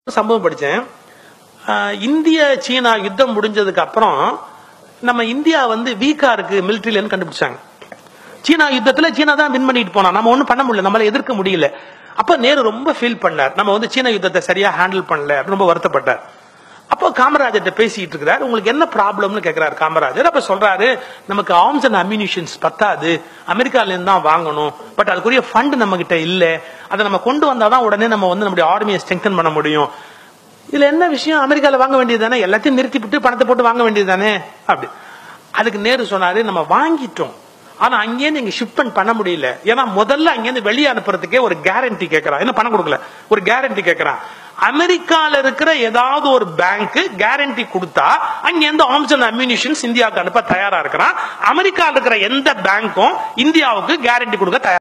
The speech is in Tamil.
சம்பவம் படிச்சேன் ஆஹ் இந்திய சீனா யுத்தம் முடிஞ்சதுக்கு அப்புறம் நம்ம இந்தியா வந்து வீக்கா இருக்கு மிலிட்டரியிலன்னு கண்டுபிடிச்சாங்க சீனா யுத்தத்துல சீனா தான் வின் பண்ணிட்டு போனா நம்ம ஒண்ணும் பண்ண முடியல நம்மளால எதிர்க்க முடியல அப்ப நேரு ரொம்ப ஃபீல் பண்ணார் நம்ம வந்து சீன யுத்தத்தை சரியா ஹேண்டில் பண்ணல அப்படின்னு ரொம்ப வருத்தப்பட்டார் அப்போ காமராஜர்கிட்ட பேசிட்டு இருக்கிறார் உங்களுக்கு என்ன ப்ராப்ளம்னு கேக்குறாரு காமராஜர் அப்ப சொல்றாரு நமக்கு ஆர்ம்ஸ் அண்ட் அம்யூனிஷன்ஸ் பத்தாது அமெரிக்கால இருந்து தான் வாங்கணும் பட் அதுக்குரிய ஃபண்ட் நம்ம கிட்ட இல்ல அதை நம்ம கொண்டு வந்தாதான் உடனே நம்ம வந்து நம்முடைய ஆர்மியை ஸ்ட்ரெங்தன் பண்ண முடியும் இதுல என்ன விஷயம் அமெரிக்கால வாங்க வேண்டியது தானே எல்லாத்தையும் நிறுத்தி விட்டு பணத்தை போட்டு வாங்க வேண்டியது தானே அப்படி அதுக்கு நேரு சொன்னாரு நம்ம வாங்கிட்டோம் ஆனா அங்கேருந்து இங்க ஷிப்மெண்ட் பண்ண முடியல ஏன்னா முதல்ல அங்கேருந்து வெளியே அனுப்புறதுக்கே ஒரு கேரண்டி கேட்கறான் என்ன பணம் கொடுக்கல ஒரு கேரண்டி கேட்கறான் அமெரிக்கால இருக்கிற ஏதாவது ஒரு பேங்க் கேரண்டி கொடுத்தா அங்கேருந்து ஆர்ம்ஸ் அண்ட் அம்யூனிஷன்ஸ் இந்தியாவுக்கு அனுப்ப தயாரா இருக்கிறான் அமெரிக்கால இருக்கிற எந்த பேங்க்கும் இந்தியாவுக்கு கேரண்டி கொடுக்க தயாரா